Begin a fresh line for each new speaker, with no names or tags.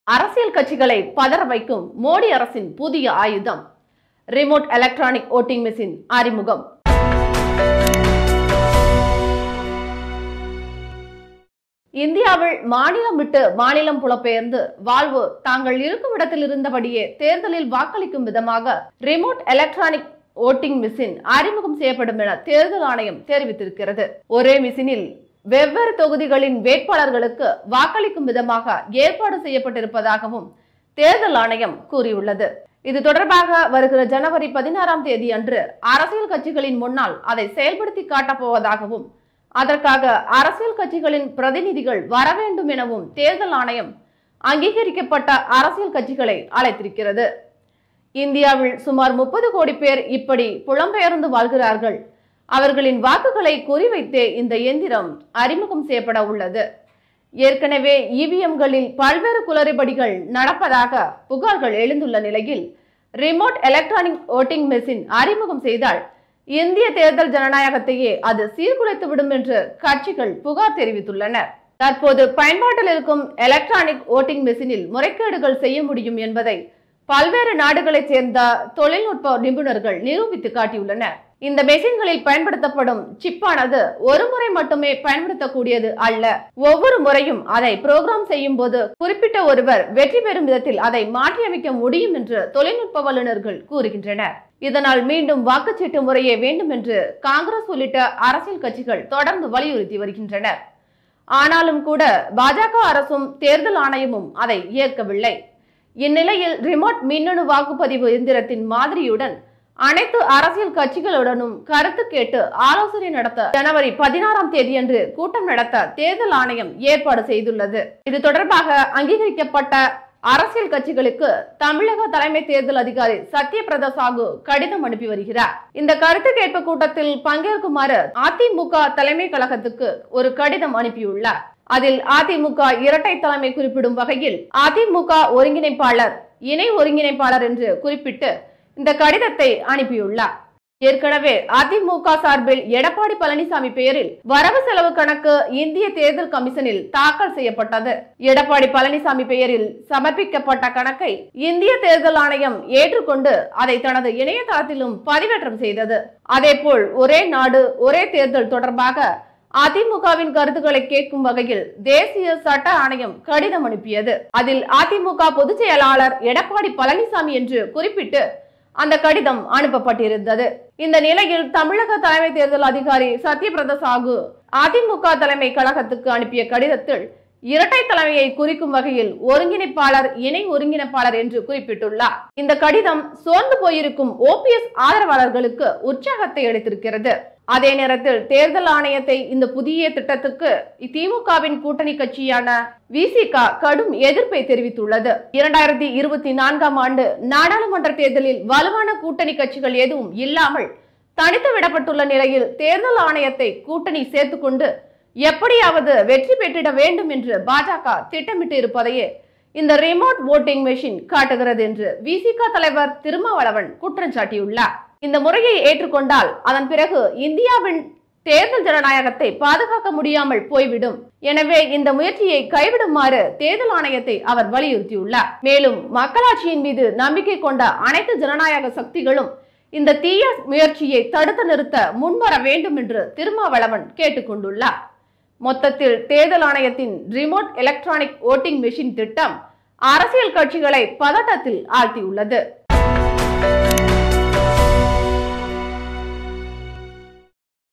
அரசியல் கட்சிகளை பதற வைக்கும் மோடி அரசின் புதிய ஆயுதம் ரிமோட் எலக்ட்ரானிக் ஓட்டிங் மெஷின் அறிமுகம் இந்தியாவில் மாநிலம் விட்டு மாநிலம் புலப்பெயர்ந்து வாழ்வு தாங்கள் இருக்கும் இடத்தில் இருந்தபடியே தேர்தலில் வாக்களிக்கும் விதமாக ரிமோட் எலக்ட்ரானிக் ஓட்டிங் மிஷின் அறிமுகம் செய்யப்படும் என தேர்தல் ஆணையம் தெரிவித்திருக்கிறது ஒரே மிஷினில் வெவ்வேறு தொகுதிகளின் வேட்பாளர்களுக்கு வாக்களிக்கும் விதமாக ஏற்பாடு செய்யப்பட்டிருப்பதாகவும் தேர்தல் ஆணையம் கூறியுள்ளது இது தொடர்பாக வருகிற ஜனவரி பதினாறாம் தேதி அன்று அரசியல் கட்சிகளின் முன்னால் அதை செயல்படுத்தி காட்டப் போவதாகவும் அதற்காக அரசியல் கட்சிகளின் பிரதிநிதிகள் வர வேண்டும் எனவும் தேர்தல் ஆணையம் அங்கீகரிக்கப்பட்ட அரசியல் கட்சிகளை அழைத்திருக்கிறது இந்தியாவில் சுமார் முப்பது கோடி பேர் இப்படி புலம்பெயர்ந்து வாழ்கிறார்கள் அவர்களின் வாக்குகளை குறிவைத்தே இந்த எந்திரம் அறிமுகம் செய்யப்பட உள்ளது ஏற்கனவே இவிஎம்களில் பல்வேறு குளறுபடிகள் நடப்பதாக புகார்கள் எழுந்துள்ள நிலையில் ரிமோட் எலக்ட்ரானிக் ஓட்டிங் மெஷின் அறிமுகம் செய்தால் இந்திய தேர்தல் ஜனநாயகத்தையே அது சீர்குலைத்து விடும் என்று கட்சிகள் புகார் தெரிவித்துள்ளனர் தற்போது பயன்பாட்டில் இருக்கும் எலக்ட்ரானிக் ஓட்டிங் மெஷினில் முறைகேடுகள் செய்ய முடியும் என்பதை பல்வேறு நாடுகளைச் சேர்ந்த தொழில்நுட்ப நிபுணர்கள் நிரூபித்து காட்டியுள்ளனர் இந்த மெஷின்களில் பயன்படுத்தப்படும் சிப்பானது ஒரு முறை மட்டுமே பயன்படுத்தக்கூடியது அல்ல ஒவ்வொரு முறையும் அதை புரோகிராம் செய்யும் போது குறிப்பிட்ட ஒருவர் வெற்றி பெறும் விதத்தில் அதை மாற்றியமைக்க முடியும் என்று தொழில்நுட்ப வல்லுநர்கள் கூறுகின்றனர் இதனால் மீண்டும் வாக்குச்சீட்டு முறையே வேண்டும் என்று காங்கிரஸ் உள்ளிட்ட அரசியல் கட்சிகள் தொடர்ந்து வலியுறுத்தி வருகின்றனர் ஆனாலும் கூட பாஜக அரசும் தேர்தல் ஆணையமும் அதை ஏற்கவில்லை இந்நிலையில் ரிமோட் மின்னணு வாக்குப்பதிவு எந்திரத்தின் மாதிரியுடன் அனைத்து அரசியல் கட்சிகளுடனும் கருத்து கேட்டு ஆலோசனை நடத்த ஜனவரி பதினாறாம் தேதியன்று கூட்டம் நடத்த தேர்தல் ஆணையம் ஏற்பாடு செய்துள்ளது இது தொடர்பாக அங்கீகரிக்கப்பட்ட அரசியல் கட்சிகளுக்கு தமிழக தலைமை தேர்தல் அதிகாரி சத்யபிரதா சாகு கடிதம் அனுப்பி வருகிறார் இந்த கருத்து கேட்பு கூட்டத்தில் பங்கேற்குமாறு அதிமுக தலைமை கழகத்துக்கு ஒரு கடிதம் அனுப்பியுள்ளார் அதில் அதிமுக இரட்டை தலைமை குறிப்பிடும் வகையில் அதிமுக ஒருங்கிணைப்பாளர் இணை ஒருங்கிணைப்பாளர் என்று குறிப்பிட்டு இந்த கடிதத்தை அனுப்பியுள்ளார் ஏற்கனவே அதிமுக சார்பில் எடப்பாடி பழனிசாமி பெயரில் வரவு செலவு கணக்கு இந்திய தேர்தல் கமிஷனில் தாக்கல் செய்யப்பட்டது எடப்பாடி பழனிசாமி பெயரில் சமர்ப்பிக்கப்பட்ட கணக்கை இந்திய தேர்தல் ஆணையம் ஏற்றுக்கொண்டு அதை தனது இணையதளத்திலும் பதிவேற்றம் செய்தது அதேபோல் ஒரே நாடு ஒரே தேர்தல் தொடர்பாக அதிமுகவின் கருத்துக்களை கேட்கும் வகையில் தேசிய சட்ட ஆணையம் கடிதம் அனுப்பியது அதில் அதிமுக பொதுச் செயலாளர் எடப்பாடி பழனிசாமி என்று குறிப்பிட்டு அந்த கடிதம் அனுப்பப்பட்டிருந்தது இந்த நிலையில் தமிழக தலைமை தேர்தல் அதிகாரி சத்யபிரத சாகு அதிமுக தலைமை கழகத்துக்கு அனுப்பிய கடிதத்தில் இரட்டை தலைமையை குறிக்கும் வகையில் ஒருங்கிணைப்பாளர் இணை ஒருங்கிணைப்பாளர் என்று குறிப்பிட்டுள்ளார் இந்த கடிதம் சோர்ந்து போயிருக்கும் ஓபிஎஸ் ஆதரவாளர்களுக்கு உற்சாகத்தை அளித்திருக்கிறது அதே நேரத்தில் தேர்தல் ஆணையத்தை இந்த புதிய திட்டத்துக்கு திமுகவின் கூட்டணி கட்சியான விசிக கடும் எதிர்ப்பை தெரிவித்துள்ளது இரண்டாயிரத்தி இருபத்தி நான்காம் ஆண்டு நாடாளுமன்ற தேர்தலில் வலுவான கூட்டணி கட்சிகள் எதுவும் இல்லாமல் தனித்து விடப்பட்டுள்ள நிலையில் தேர்தல் ஆணையத்தை கூட்டணி சேர்த்துக்கொண்டு எப்படியாவது வெற்றி பெற்றிட வேண்டும் என்று பாஜக திட்டமிட்டு இருப்பதையே இந்த ரிமோட் ஓட்டிங் மெஷின் காட்டுகிறது என்று விசிக தலைவர் திருமாவளவன் குற்றம் சாட்டியுள்ளார் இந்த முறையை ஏற்றுக்கொண்டால் அதன் பிறகு இந்தியாவின் தேர்தல் ஜனநாயகத்தை பாதுகாக்க முடியாமல் போய்விடும் எனவே இந்த முயற்சியை கைவிடுமாறு தேர்தல் ஆணையத்தை அவர் வலியுறுத்தியுள்ளார் மேலும் மக்களாட்சியின் மீது நம்பிக்கை கொண்ட அனைத்து ஜனநாயக சக்திகளும் இந்த தீய முயற்சியை தடுத்து நிறுத்த முன்வர வேண்டும் என்று திருமாவளவன் கேட்டுக்கொண்டுள்ளார் மொத்தத்தில் தேர்தல் ஆணையத்தின் ரிமோட் எலக்ட்ரானிக் ஓட்டிங் மெஷின் திட்டம் அரசியல் கட்சிகளை பதட்டத்தில் ஆழ்த்தியுள்ளது